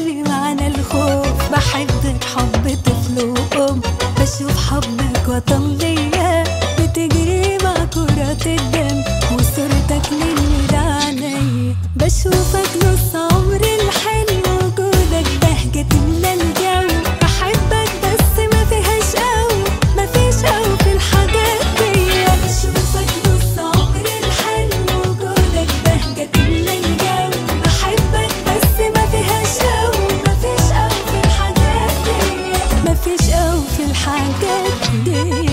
لي معنى الخوف بحبك حب طفل وأم بشوف حبك وطن ليا بتجري مع كرات الدم وصورتك مني لعنيا بشوفك نص عمري الحلو وجودك بهجة تملى الجو بحبك بس ما فيهاش قوي ما فيش قوي في الحاجات دي بشوفك نص عمري الحلو وجودك بهجة تملى الجو بحبك بس ما فيهاش قوي ما فيش قوي في الحاجات دي ما فيش قوي في الحاجات دي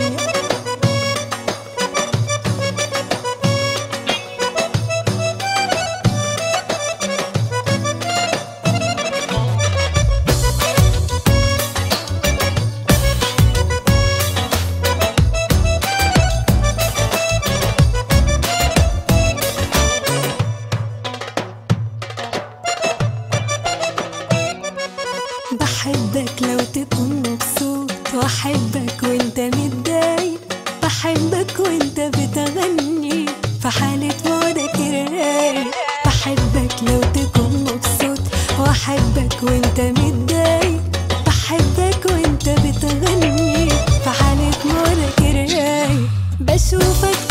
بحبك لو تكون مبسوط واحبك وانت متضايق بحبك وانت بتغني في حالة مودك الرايق بحبك لو تكون مبسوط واحبك وانت متضايق بحبك وانت بتغني في حالة مودك الرايق بشوفك